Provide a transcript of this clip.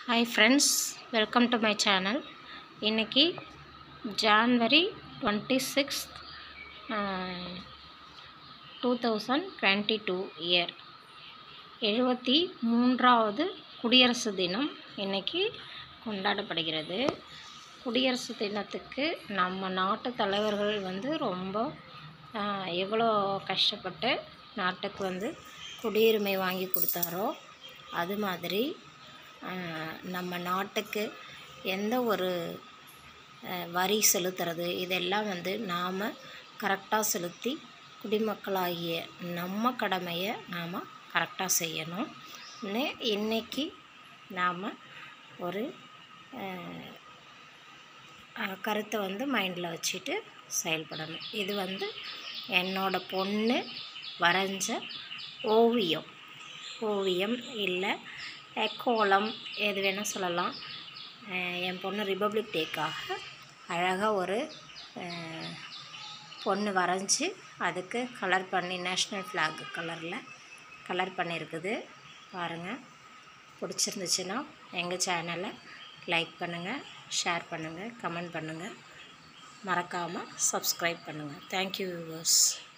hi friends welcome to my channel இன்றைக்கி January twenty six two thousand twenty two year எழுபத்தி மூன்றாவது குடியரசு தினம் இன்றைக்கி கொண்டாடப்படுகிறது குடியரசு தினத்துக்கு நம்ம நாட்டு தலைவர்கள் வந்து ரொம்ப ஆஹ், எவ்வளோ கஷ்டப்பட்டு நாட்டுக்கு வந்து குடியுரிமை வாங்கி கொடுத்தாரோ அது மாதிரி ஆஹ், நம்ம நாட்டுக்கு எந்த ஒரு ஆஹ், வரி செலுத்துறது இதெல்லாம் வந்து நாம் கரெக்டாக செலுத்தி குடிமக்களாகிய நம்ம கடமையை நாம் கரெக்டாக செய்யணும் இன்னே- இன்னைக்கு நாம் ஒரு ஆஹ், ஆஹ், கருத்தை வந்து மைண்டில் வச்சுட்டு செயல்படணும் இது வந்து என்னோட பொண்ணு வரைஞ்ச ஓவியம் ஓவியம் இல்லை அஹ், கோலம் எது வேணால் சொல்லலாம் அஹ், என் பொண்ணு ரிபப்ளிக் டேக்காக அழகாக ஒரு அஹ், பொண்ணு வரைஞ்சி அதுக்கு கலர் பண்ணி நேஷ்னல் ஃப்ளாக் கலரில் கலர் பண்ணியிருக்குது பாருங்கள் பிடிச்சிருந்துச்சுன்னா எங்கள் சேனலை லைக் பண்ணுங்கள் ஷேர் பண்ணுங்கள் கமெண்ட் பண்ணுங்கள் மறக்காமல் சப்ஸ்கிரைப் பண்ணுங்கள் தேங்க்யூ வியூவர்ஸ்